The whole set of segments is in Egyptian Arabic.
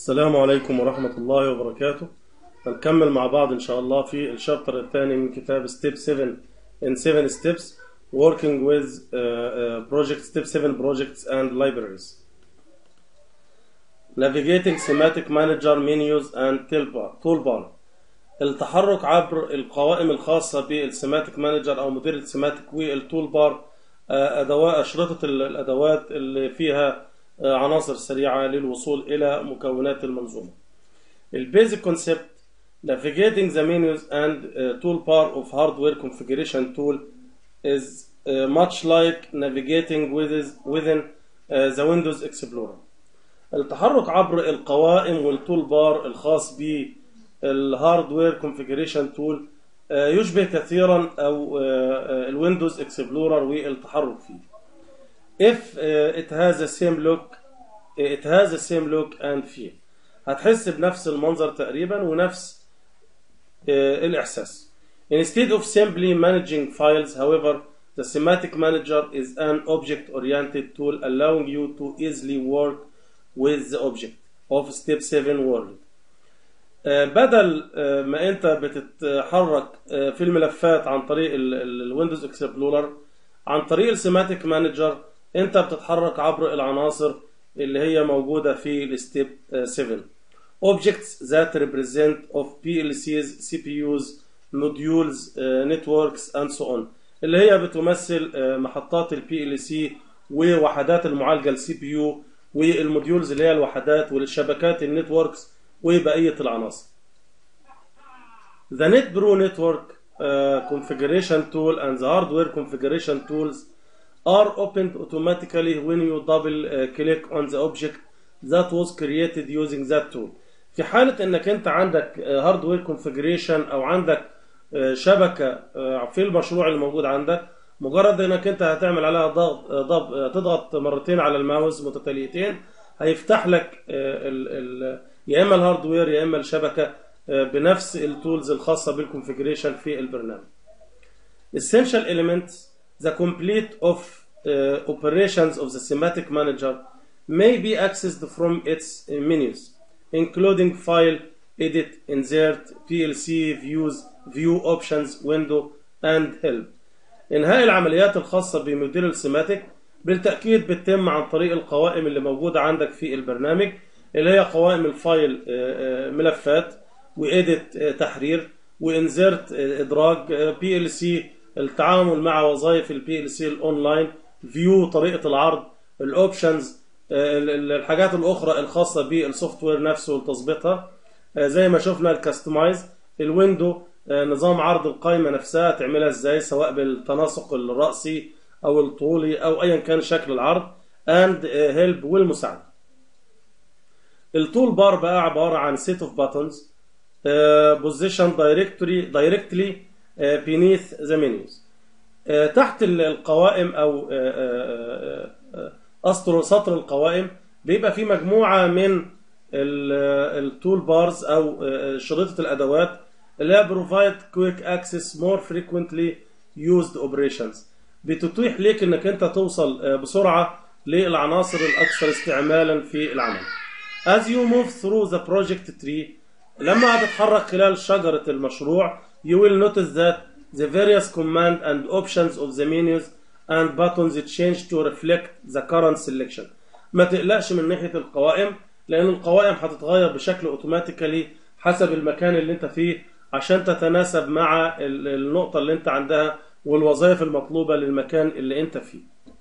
السلام عليكم ورحمة الله وبركاته هنكمل مع بعض إن شاء الله في الشابتر الثاني من كتاب Step 7 in 7 Steps Working with uh, uh, Project Step 7 Projects and Libraries Navigating Semantic Manager Menus and Toolbar Toolbar التحرك عبر القوائم الخاصة بالسيماتيك مانجر أو مدير السيماتيك والتول بار أدوات أشرطة الأدوات اللي فيها عناصر سريعة للوصول إلى مكونات المنظومة. البيزك كونسبت navigating the menus and uh, toolbar of hardware configuration tool is uh, much like navigating within, within uh, the Windows Explorer. التحرك عبر القوائم والتول بار الخاص بالهاردوير configuration tool يشبه كثيرا أو الويندوز اكسبلورر والتحرك فيه. if uh, it has the same look it has the same look and feel هتحس بنفس المنظر تقريبا ونفس uh, الإحساس instead of simply managing files however the semantic manager is an object oriented tool allowing you to easily work with the object of step 7 world uh, بدل ما انت بتتحرك في الملفات عن طريق الويندوز اكسبلورر عن طريق السيماتيك مانجر انت بتتحرك عبر العناصر اللي هي موجودة في الستيب 7 objects that represent of PLCs CPUs modules networks and so on اللي هي بتمثل محطات البي ال سي ووحدات المعالجة السي بي يو والموديولز اللي هي الوحدات والشبكات النتوركس وبقية العناصر The NetBro network uh, configuration tool and the hardware configuration tools are opened automatically when you double uh, click on the object that was created using that tool في حالة انك انت عندك هاردوير كونفجريشن او عندك شبكة في المشروع اللي موجود عندك مجرد انك انت هتعمل عليها ضغط ضغط تضغط مرتين على الماوس متتاليتين هيفتح لك ال ال يا اما الهاردوير يا اما الشبكة بنفس التولز الخاصة بالكونفجريشن في البرنامج. Essential elements the complete of uh, operations of the semantic manager may be accessed from its menus, including file, edit, insert, PLC, views, view options, window, and help. إنهاء العمليات الخاصة بمدير السيماتيك بالتأكيد بتتم عن طريق القوائم اللي موجودة عندك في البرنامج اللي هي قوائم الفايل ملفات وإيديت تحرير وإنزرت إدراج بي ال سي التعامل مع وظائف البي ال سي الاونلاين فيو طريقه العرض الاوبشنز الحاجات الاخرى الخاصه بالسوفت وير نفسه وتظبيطها زي ما شفنا الكاستمايز الويندو نظام عرض القائمه نفسها تعملها ازاي سواء بالتناسق الراسي او الطولي او ايا كان شكل العرض اند هيلب والمساعده التول بار بقى عباره عن سيت اوف باتونز بوزيشن دايركتوري دايركتلي beneath the menus تحت القوائم او اسطر سطر القوائم بيبقى في مجموعه من التول بارز او شريطه الادوات اللي هي provide quick access more frequently used operations بتتيح ليك انك انت توصل بسرعه للعناصر الاكثر استعمالا في العمل as you move through the project tree لما هتتحرك خلال شجره المشروع you will notice that the various command and options of the menus and buttons change to reflect the current selection ما تقلقش من ناحية القوائم لأن القوائم هتتغير بشكل اوتوماتيكالي حسب المكان اللي انت فيه عشان تتناسب مع النقطة اللي انت عندها والوظائف المطلوبة للمكان اللي انت فيه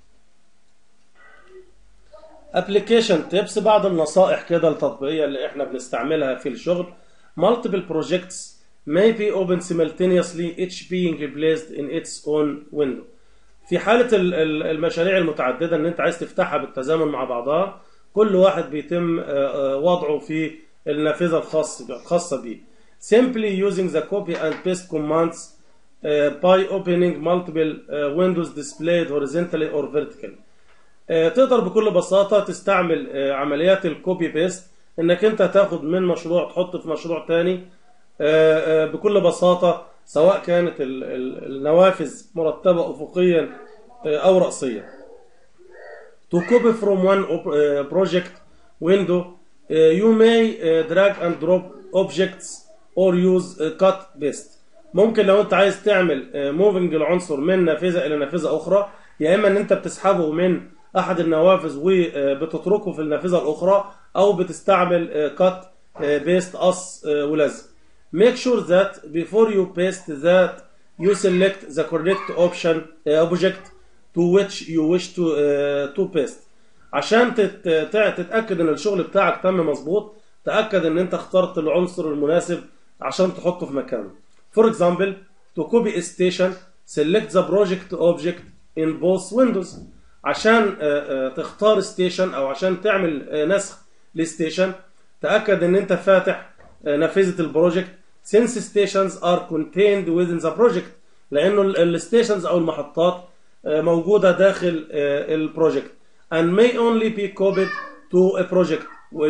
application tips بعض النصائح كده التطبيقية اللي احنا بنستعملها في الشغل multiple projects may be opened simultaneously each being placed in its own window في حالة المشاريع المتعددة ان انت عايز تفتحها بالتزامن مع بعضها كل واحد بيتم وضعه في النافذة الخاصة الخاصة بيه simply using the copy and paste commands by opening multiple windows displayed horizontally or vertically تقدر بكل بساطة تستعمل عمليات الكوبي بيست انك انت تاخد من مشروع تحط في مشروع تاني بكل بساطة سواء كانت النوافذ مرتبة أفقيا أو رأسيا to copy from one project window you may uh, drag and drop objects or use uh, cut paste ممكن لو انت عايز تعمل موفنج العنصر من نافذه الى نافذه اخرى يا اما ان انت بتسحبه من احد النوافذ وبتتركه في النافذه الاخرى او بتستعمل كات بيست قص ولزق make sure that before you paste that you select the correct option uh, object to which you wish to uh, to paste عشان تت- تت- تتاكد ان الشغل بتاعك تم مظبوط تاكد ان انت اخترت العنصر المناسب عشان تحطه في مكانه for example to copy a station select the project object in both windows عشان آه، آه، تختار ستيشن او عشان تعمل آه، نسخ لستيشن تاكد ان انت فاتح آه، نافذه البروجكت since stations are contained within the project لانه الستيشنز او المحطات آه، موجوده داخل آه، البروجكت and may only be copied to a project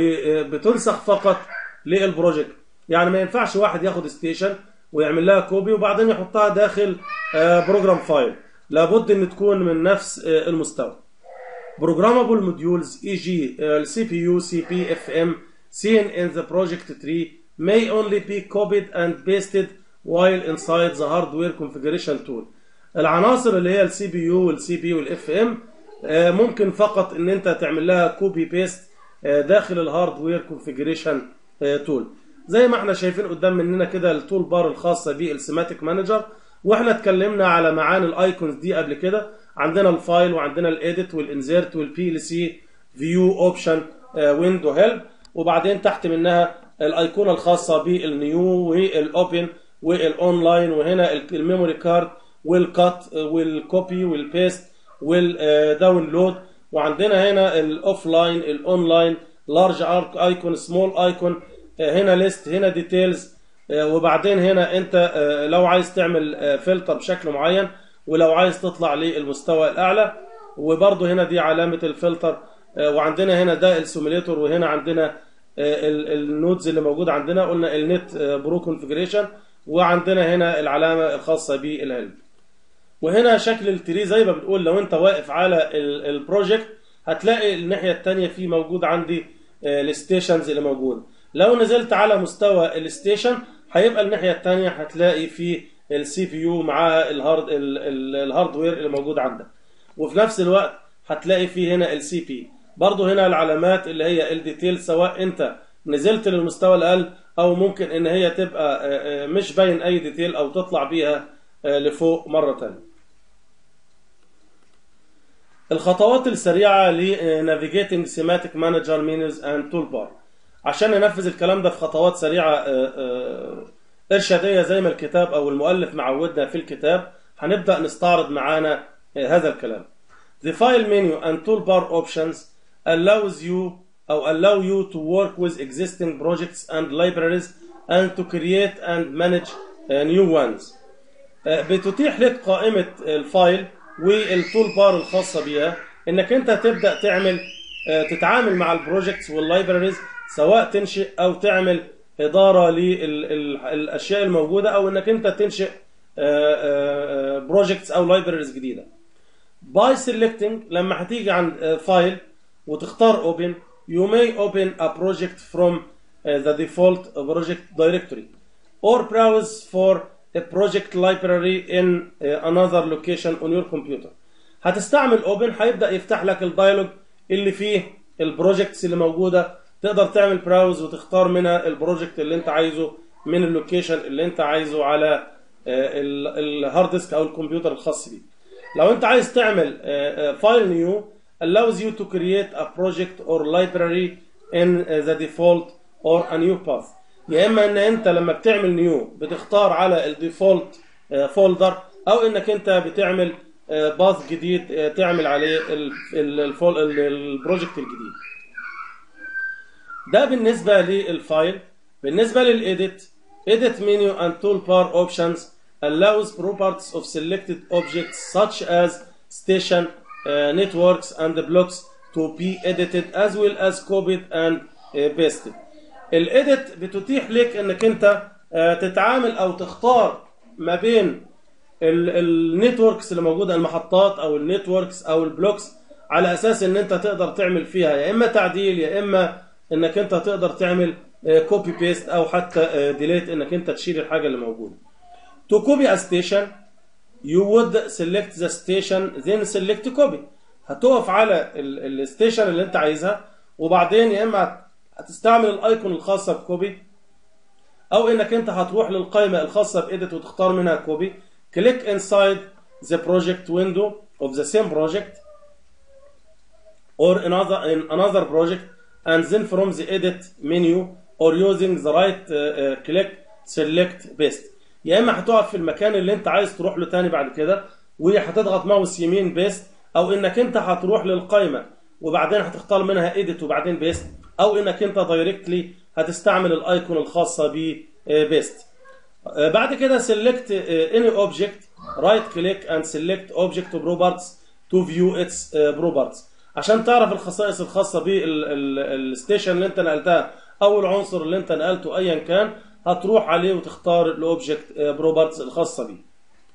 وبتنسخ فقط للبروجكت يعني ما ينفعش واحد ياخد ستيشن ويعمل لها كوبي وبعدين يحطها داخل بروجرام فايل لابد ان تكون من نفس آه، المستوى programmable modules e.g. uh, CPU, CP, FM seen in the project tree may only be copied and pasted while inside the hardware configuration tool. العناصر اللي هي السي بي يو والسي بي والاف ام ممكن فقط ان انت تعمل لها كوبي بيست داخل الهاردوير كونفيجريشن تول زي ما احنا شايفين قدام مننا كده التول بار الخاصه بالسيماتيك مانجر واحنا اتكلمنا على معاني الايكونز دي قبل كده عندنا الفايل وعندنا الايديت والانزيرت والبي ال سي فيو اوبشن ويندو هيلب وبعدين تحت منها الايقونه الخاصه بالنيو والاوبن والاونلاين وهنا الميموري كارد والكات والكوبي والبيست والداونلود وعندنا هنا الاوف لاين الاونلاين لارج ارك ايكون سمول ايكون هنا ليست هنا ديتيلز وبعدين هنا انت آه، لو عايز تعمل فلتر بشكل معين ولو عايز تطلع للمستوى الاعلى وبرضه هنا دي علامه الفلتر آه، وعندنا هنا ده السيميليتور وهنا عندنا آه، ال- النودز اللي موجود عندنا قلنا النت برو كونفجريشن وعندنا هنا العلامه الخاصه بالهيلب وهنا شكل التري زي ما بنقول لو انت واقف على ال- البروجكت هتلاقي الناحيه الثانيه في موجود عندي آه، الستيشنز اللي موجوده لو نزلت على مستوى الستيشن هيبقى الناحيه الثانيه هتلاقي في السي بي يو معاها الهارد ال- ال- الهاردوير اللي موجود عندك وفي نفس الوقت هتلاقي في هنا السي بي برضه هنا العلامات اللي هي الديتيل سواء انت نزلت للمستوى الاقل او ممكن ان هي تبقى آه، آه، مش باين اي ديتيل او تطلع بيها آه، لفوق مره ثانيه الخطوات السريعة لنافيجيتنج سيماتيك مانجر مينوز اند تول بار عشان ننفذ الكلام ده في خطوات سريعة آه، آه، إرشادية زي ما الكتاب أو المؤلف معودنا في الكتاب هنبدأ نستعرض معانا آه، هذا الكلام The file menu and toolbar options allows you أو allow you to work with existing projects and libraries and to create and manage uh, new ones. بتتيح لك قائمة الفايل والتول بار الخاصة بيها انك انت تبدأ تعمل آه، تتعامل مع البروجكتس واللايبراريز سواء تنشئ او تعمل ادارة للاشياء الموجودة او انك انت تنشئ بروجكتس او لايبراريز جديدة باي selecting لما هتيجي عند فايل وتختار open you may open a project from uh, the default project directory or browse for a project library in uh, another location on your computer هتستعمل open هيبدأ يفتح لك الدايلوج اللي فيه البروجكتس اللي موجودة تقدر تعمل براوز وتختار منها البروجكت اللي انت عايزه من اللوكيشن اللي انت عايزه على الهارد ديسك او الكمبيوتر الخاص بيك لو انت عايز تعمل فايل نيو allows you to create a project or library in uh, the default or a new path يا اما ان انت لما بتعمل نيو بتختار على الديفولت فولدر او انك انت بتعمل باث جديد آه، تعمل عليه ال- ال- الفول- ال- البروجكت الجديد ده بالنسبة للفايل بالنسبة للإيديت Edit menu and toolbar options allows properties of selected objects such as station, uh, networks and blocks to be edited as well as copied and uh, pasted. الإيديت بتتيح لك انك انت آه، تتعامل او تختار ما بين النتوركس اللي موجوده المحطات او النتوركس او البلوكس على اساس ان انت تقدر تعمل فيها يا اما تعديل يا اما انك انت تقدر تعمل كوبي بيست او حتى ديليت انك انت تشيل الحاجه اللي موجوده to copy a station you would select the station then select copy هتقف على الستيشن اللي انت عايزها وبعدين يا اما هتستعمل الايكون الخاصه بكوبي او انك انت هتروح للقائمه الخاصه بإيديت وتختار منها كوبي click inside the project window of the same project or another in another project and then from the edit menu or using the right uh, uh, click select paste يا اما هتقف في المكان اللي انت عايز تروح له تاني بعد كده وهتضغط ماوس يمين بيست او انك انت هتروح للقائمه وبعدين هتختار منها edit وبعدين بيست او انك انت دايركتلي هتستعمل الايكون الخاصه ب بيست بعد كده select uh, any object right click and select object properties to view its uh, properties عشان تعرف الخصائص الخاصه بالستيشن اللي انت نقلتها او العنصر اللي انت نقلته ايا كان هتروح عليه وتختار الاوبجكت بروبرتيز الخاصه بيه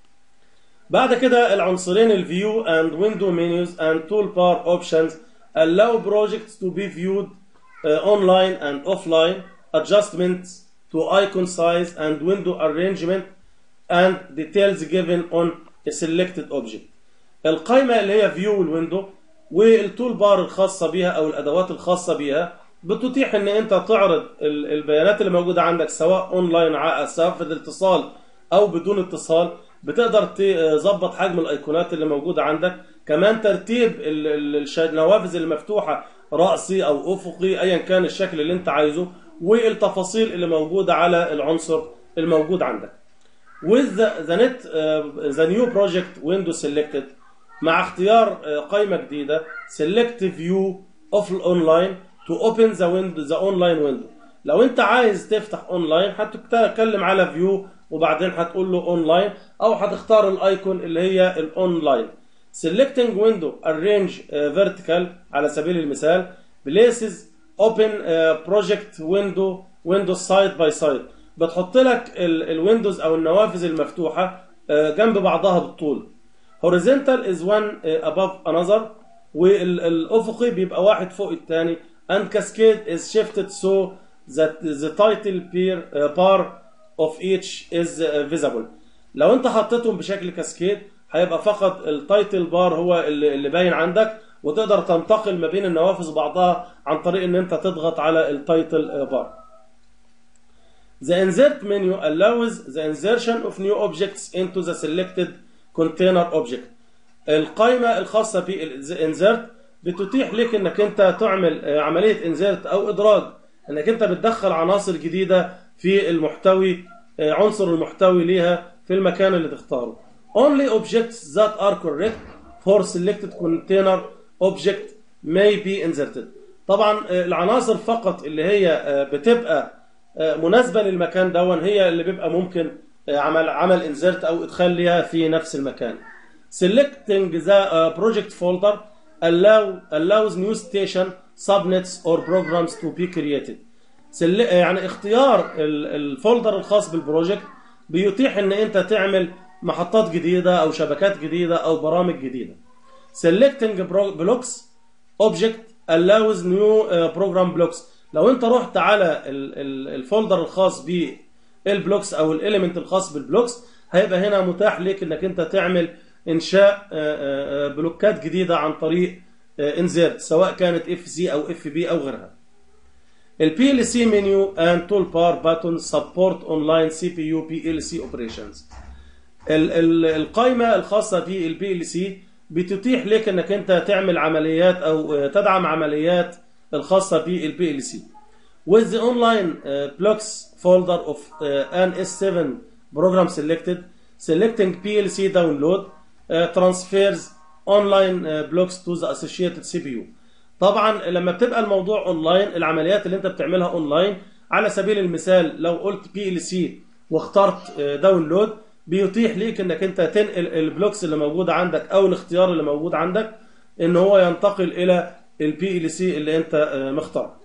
بعد كده العنصرين الفيو and window menus and toolbar options allow projects to be viewed uh, online and offline adjustments to icon size and window arrangement and details given on a selected object القائمة اللي هي view والويندو والتول بار الخاصة بيها أو الأدوات الخاصة بيها بتتيح إن أنت تعرض البيانات اللي موجودة عندك سواء أونلاين سواء في الاتصال أو بدون اتصال بتقدر تظبط حجم الأيقونات اللي موجودة عندك كمان ترتيب النوافذ المفتوحة رأسي أو أفقي أيا كان الشكل اللي أنت عايزه والتفاصيل اللي موجودة على العنصر الموجود عندك with the, the net uh, the new project window selected مع اختيار قائمة جديدة select view of online to open the window the online window لو انت عايز تفتح اونلاين هتتكلم على فيو وبعدين هتقول له اونلاين او هتختار الايكون اللي هي الاونلاين selecting window arrange vertical على سبيل المثال places open project window windows side by side بتحط لك الويندوز او النوافذ المفتوحه جنب بعضها بالطول horizontal is one above another والافقي بيبقى واحد فوق الثاني and cascade is shifted so that the title bar of each is visible لو انت حطيتهم بشكل كاسكيد هيبقى فقط التايتل بار هو اللي باين عندك وتقدر تنتقل ما بين النوافذ بعضها عن طريق ان انت تضغط على التايتل بار The insert menu allows the insertion of new objects into the selected container object. القائمة الخاصة بالانزرت بتتيح لك انك انت تعمل عملية انزرت او ادراج انك انت بتدخل عناصر جديدة في المحتوي عنصر المحتوي ليها في المكان اللي تختاره. Only objects that are correct for selected container object may be inserted. طبعا العناصر فقط اللي هي بتبقى مناسبة للمكان دون هي اللي بيبقى ممكن عمل عمل انزرت او ادخال ليها في نفس المكان. Selecting the project folder allow allows new station subnets or programs to be created. يعني اختيار الفولدر الخاص بالبروجكت بيتيح ان انت تعمل محطات جديدة او شبكات جديدة او برامج جديدة. Selecting blocks object allows new program blocks لو انت رحت على الفولدر الخاص بالبلوكس او الاليمنت الخاص بالبلوكس هيبقى هنا متاح لك انك انت تعمل انشاء بلوكات جديده عن طريق انزيرت سواء كانت اف سي او اف بي او غيرها البي ال سي منيو اند تول بار باتون سبورت اونلاين سي بي يو بي ال سي اوبريشنز القائمه الخاصه بالبي ال سي بتتيح لك انك انت تعمل عمليات او تدعم عمليات الخاصة بالبي ال سي. With the online uh, blocks folder of uh, an S7 program selected, selecting PLC download uh, transfers online uh, blocks to the associated CPU. طبعا لما بتبقى الموضوع اونلاين العمليات اللي انت بتعملها اونلاين على سبيل المثال لو قلت بي ال سي واخترت داونلود بيتيح ليك انك انت تنقل البلوكس اللي موجوده عندك او الاختيار اللي موجود عندك ان هو ينتقل الى البي ال سي اللي انت مختار.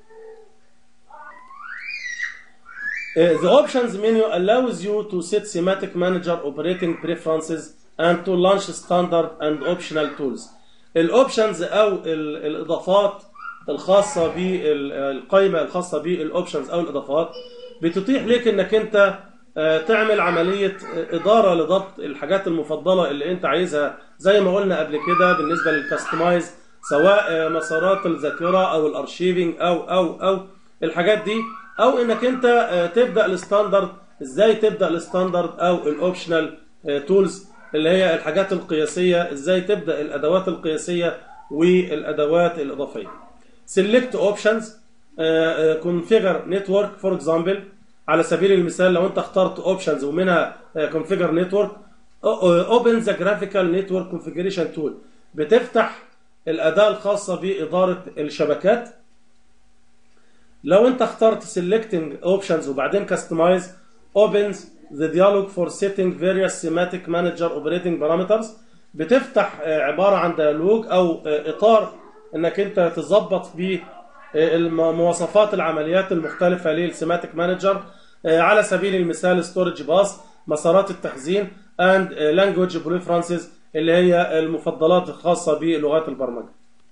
The options menu allows you to set semantic manager operating preferences and to launch standard and optional tools. الاوبشنز او الاضافات الخاصه بالقائمه الخاصه بالاوبشنز او الاضافات بتتيح لك انك انت آه، تعمل عمليه اداره لضبط الحاجات المفضله اللي انت عايزها زي ما قلنا قبل كده بالنسبه للكاستمايز سواء آه، مسارات الذاكره او الارشيفنج او او او الحاجات دي او انك انت آه، تبدا الستاندرد ازاي تبدا الستاندرد او الاوبشنال تولز اللي هي الحاجات القياسيه ازاي تبدا الادوات القياسيه والادوات الاضافيه select options uh, uh, configure network for example على سبيل المثال لو انت اخترت options ومنها uh, configure network uh, open the graphical network configuration tool بتفتح الأداة الخاصة بإدارة الشبكات لو انت اخترت selecting options وبعدين customize opens the dialog for setting various semantic manager operating parameters بتفتح آه، عبارة عن ديالوج أو آه، إطار إنك أنت تظبط بيه آه، الم- مواصفات العمليات المختلفة للسيماتيك مانجر على سبيل المثال ستورج باس مسارات التخزين and language preferences اللي هي المفضلات الخاصة بلغات البرمجة.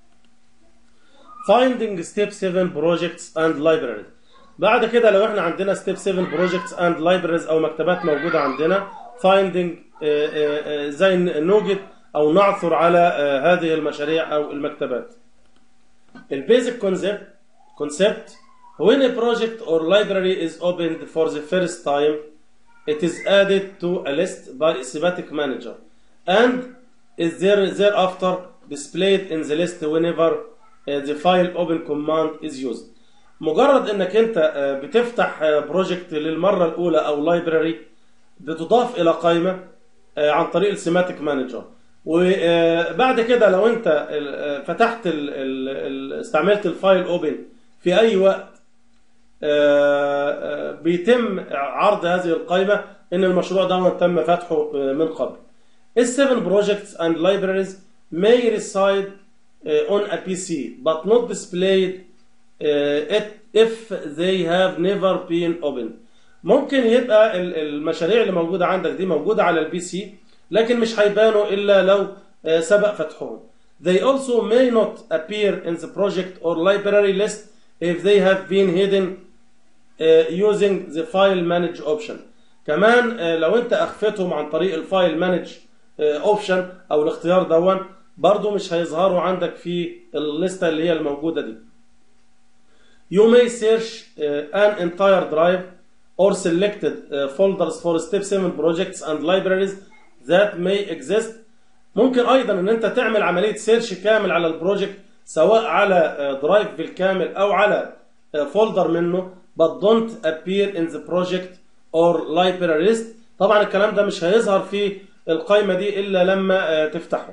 Finding step 7 projects and libraries بعد كده لو احنا عندنا step 7 projects and libraries او مكتبات موجودة عندنا finding آه، آه، آه، ازاي نوجد او نعثر على آه، هذه المشاريع او المكتبات البيزك كونسبت concept when a project or library is opened for the first time it is added to a list by a semantic manager and is there thereafter displayed in the list whenever uh, the file open command is used مجرد انك انت آه، بتفتح بروجكت للمره الاولى او لايبراري بتضاف الى قائمه آه، عن طريق السيماتيك مانجر وبعد كده لو انت آه، فتحت ال ال ال استعملت الفايل اوبن في اي وقت آه، آه، بيتم عرض هذه القائمه ان المشروع ده تم فتحه آه، من قبل. السيفن projects and libraries may reside uh, on a PC but not displayed uh, it- if they have never been opened. ممكن يبقى ال- المشاريع اللي موجوده عندك دي موجوده على البي سي لكن مش هيبانوا الا لو آه، سبق فتحهم. They also may not appear in the project or library list if they have been hidden uh, using the file manage option. كمان آه، لو انت اخفتهم عن طريق الفايل مانج اوبشن او الاختيار دون برضو مش هيظهروا عندك في الليسته اللي هي الموجوده دي. You may search uh, an entire drive or selected uh, folders for step 7 projects and libraries that may exist. ممكن ايضا ان انت تعمل عمليه سيرش كامل على البروجكت سواء على آه، درايف بالكامل او على آه، فولدر منه but don't appear in the project or library list طبعا الكلام ده مش هيظهر في القائمه دي الا لما آه، تفتحه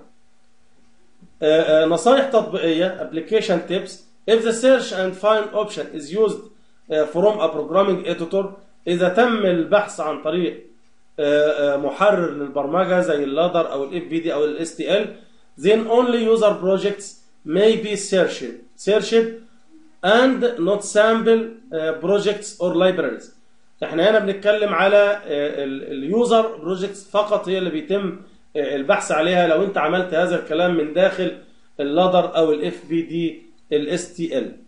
آه، آه، نصائح تطبيقية application tips if the search and find option is used uh, from a programming editor إذا تم البحث عن طريق آه، آه، محرر للبرمجة زي اللادر أو ال FBD أو ال STL then only user projects may be searched searched and not sample uh, projects or libraries احنا هنا بنتكلم على اليوزر بروجكتس فقط هي اللي بيتم آه، البحث عليها لو انت عملت هذا الكلام من داخل اللادر او الاف بي دي الاس تي ال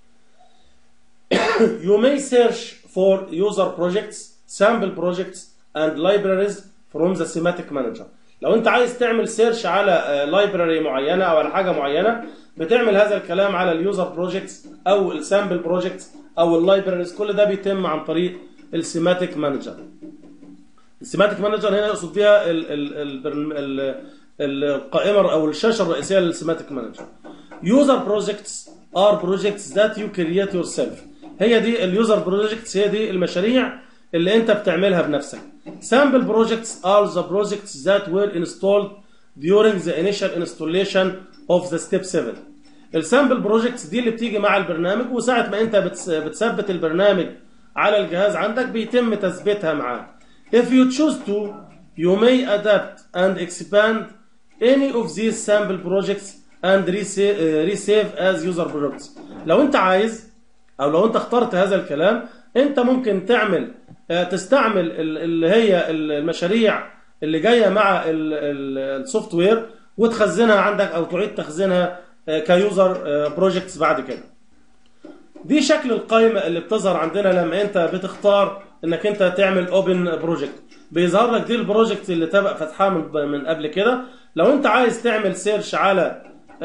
You may search for user projects, sample projects and libraries from the semantic manager. لو انت عايز تعمل سيرش على لايبراري معينه او على حاجه معينه بتعمل هذا الكلام على اليوزر بروجكتس او السامبل بروجكتس او اللايبراريز كل ده بيتم عن طريق السيماتيك مانجر. السيماتيك مانجر هنا يقصد بيها ال ال ال ال القائمه او الشاشه الرئيسيه للسيماتيك مانجر. يوزر بروجكتس ار بروجكتس ذات يو كرييت يور سيلف هي دي اليوزر بروجكتس هي دي المشاريع اللي انت بتعملها بنفسك. Sample projects are the projects that were installed during the initial installation of the step 7. السامبل بروجكتس دي اللي بتيجي مع البرنامج وساعة ما انت بتس- بتثبت البرنامج على الجهاز عندك بيتم تثبيتها معاه. If you choose to, you may adapt and expand any of these sample projects and resa- uh, resave as user projects. لو انت عايز او لو انت اخترت هذا الكلام انت ممكن تعمل آه، تستعمل ال- اللي هي ال- المشاريع اللي جايه مع السوفت وير وتخزنها عندك او تعيد تخزينها آه، كيوزر بروجكتس بعد كده دي شكل القائمة اللي بتظهر عندنا لما انت بتختار انك انت تعمل اوبن بروجكت بيظهر لك دي البروجكت اللي تبقى فتحها من من قبل كده لو انت عايز تعمل سيرش على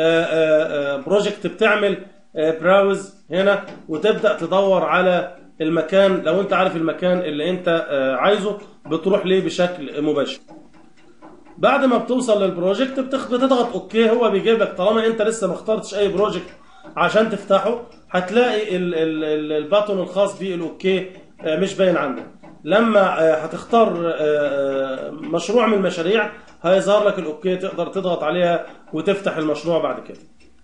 بروجكت بتعمل براوز هنا وتبدا تدور على المكان لو انت عارف المكان اللي انت آه، عايزه بتروح ليه بشكل مباشر بعد ما بتوصل للبروجكت بتخ- بتضغط اوكي هو بيجيب لك طالما انت لسه ما اخترتش اي بروجكت عشان تفتحه هتلاقي ال- ال- ال- الباتون الخاص بالاوكي آه، مش باين عندك لما آه، هتختار آه، مشروع من المشاريع هيظهر لك الاوكي تقدر تضغط عليها وتفتح المشروع بعد كده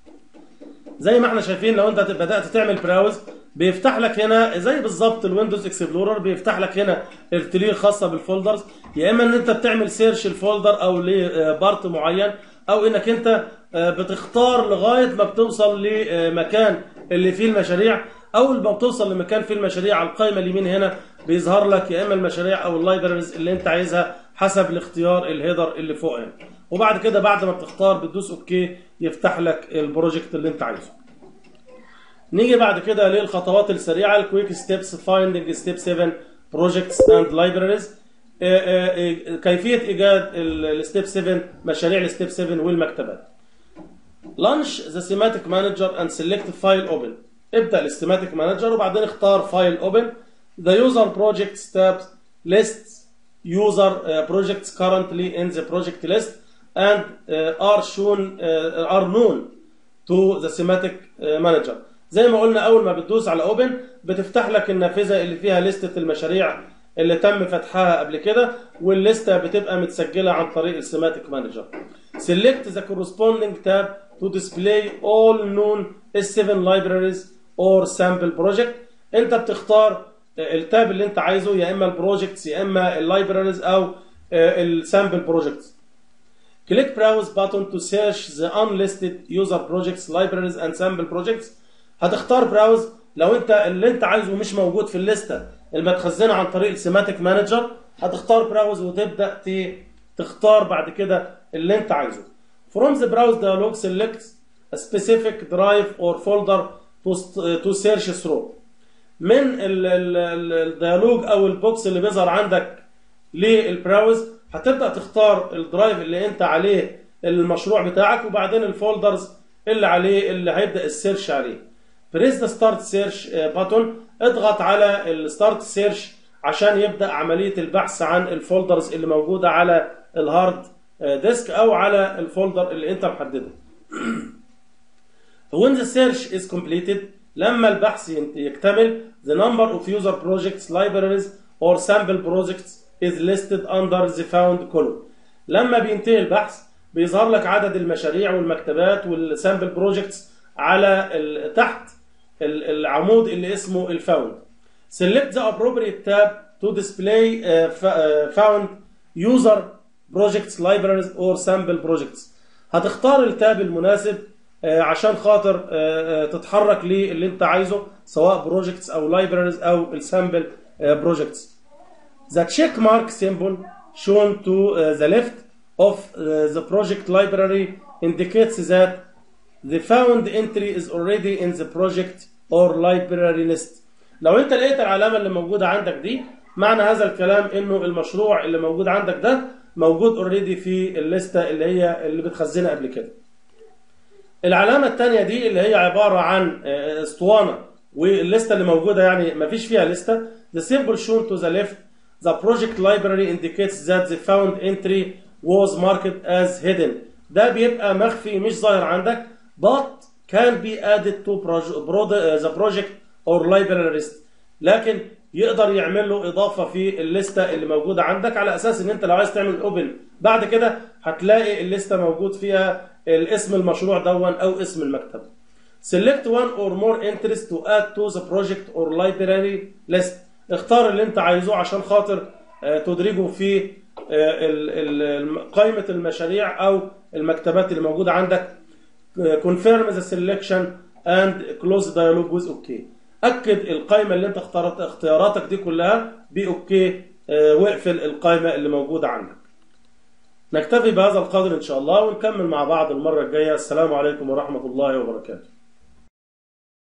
زي ما احنا شايفين لو انت بدات تعمل براوز بيفتح لك هنا زي بالظبط الويندوز اكسبلورر بيفتح لك هنا التري الخاصه بالفولدرز يا اما ان انت بتعمل سيرش الفولدر او لبارت معين او انك انت آه، بتختار لغايه ما بتوصل لمكان اللي فيه المشاريع اول ما بتوصل لمكان فيه المشاريع على القائمه اليمين هنا بيظهر لك يا اما المشاريع او اللايبرز اللي انت عايزها حسب الاختيار الهيدر اللي فوق هنا وبعد كده بعد ما بتختار بتدوس اوكي يفتح لك البروجكت اللي انت عايزه نيجي بعد كده للخطوات السريعه الكويك ستيبس فايندنج ستيب 7 بروجكتس اند لايبراريز كيفيه ايجاد الستيب 7 مشاريع الستيب 7 والمكتبات لانش ذا سيماتيك مانجر اند سيلكت فايل اوبن ابدا السيماتيك مانجر وبعدين اختار فايل اوبن ذا يوزر بروجكت ستابس lists user uh, projects currently in the project list and uh, are shown uh, are known to the semantic uh, manager زي ما قلنا اول ما بتدوس على اوبن بتفتح لك النافذه اللي فيها لستة المشاريع اللي تم فتحها قبل كده والليسته بتبقى متسجله عن طريق السيماتيك مانجر select the corresponding tab to display all known S7 libraries or sample project انت بتختار التاب اللي انت عايزه يا اما البروجكتس يا اما اللايبراريز او السامبل بروجكتس Click Browse button to search the unlisted user projects, libraries and sample projects. هتختار براوز لو انت اللي انت عايزه مش موجود في الليسته المتخزنه عن طريق السيماتيك مانجر هتختار براوز وتبدا ت- تختار بعد كده اللي انت عايزه. From the browse dialog select a specific drive or folder to, st- to search through. من ال- ال- ال- الديالوج او البوكس اللي بيظهر عندك للبراوز هتبدا تختار الدرايف اللي انت عليه المشروع بتاعك وبعدين الفولدرز اللي عليه اللي هيبدا السيرش عليه بريس ذا ستارت سيرش باتون اضغط على الستارت سيرش عشان يبدا عمليه البحث عن الفولدرز اللي موجوده على الهارد ديسك او على الفولدر اللي انت محدده When the search is completed لما البحث ين- يكتمل the number of user projects libraries or sample projects is listed under the found column لما بينتهي البحث بيظهر لك عدد المشاريع والمكتبات والسامبل بروجكتس على ال- تحت ال- العمود اللي اسمه الفاوند select the appropriate tab to display uh, fa- uh, found user projects libraries or sample projects هتختار التاب المناسب آه، عشان خاطر آه، آه، تتحرك للي انت عايزه سواء بروجكتس او لايبراريز او السامبل بروجكتس The check mark symbol shown to uh, the left of uh, the project library indicates that the found entry is already in the project or library list. لو انت لقيت العلامة اللي موجودة عندك دي معنى هذا الكلام انه المشروع اللي موجود عندك ده موجود اوريدي في الليستة اللي هي اللي بتخزنها قبل كده. العلامة الثانية دي اللي هي عبارة عن آه، اسطوانة والليستة اللي موجودة يعني ما فيش فيها لستة the symbol shown to the left the project library indicates that the found entry was marked as hidden ده بيبقى مخفي مش ظاهر عندك but can be added to proj- prod- uh, the project or library list لكن يقدر يعمل له اضافه في الليسته اللي موجوده عندك على اساس ان انت لو عايز تعمل اوبن بعد كده هتلاقي الليسته موجود فيها الاسم المشروع دون او اسم المكتب select one or more entries to add to the project or library list اختار اللي انت عايزه عشان خاطر آه، تدرجه في آه، ال- ال- الم- قائمه المشاريع او المكتبات اللي موجوده عندك confirm the selection and close dialog with OK اكد القائمه اللي انت اختارت اختياراتك دي كلها باوكي آه، واقفل القائمه اللي موجوده عندك نكتفي بهذا القدر إن شاء الله ونكمل مع بعض المرة الجاية السلام عليكم ورحمة الله وبركاته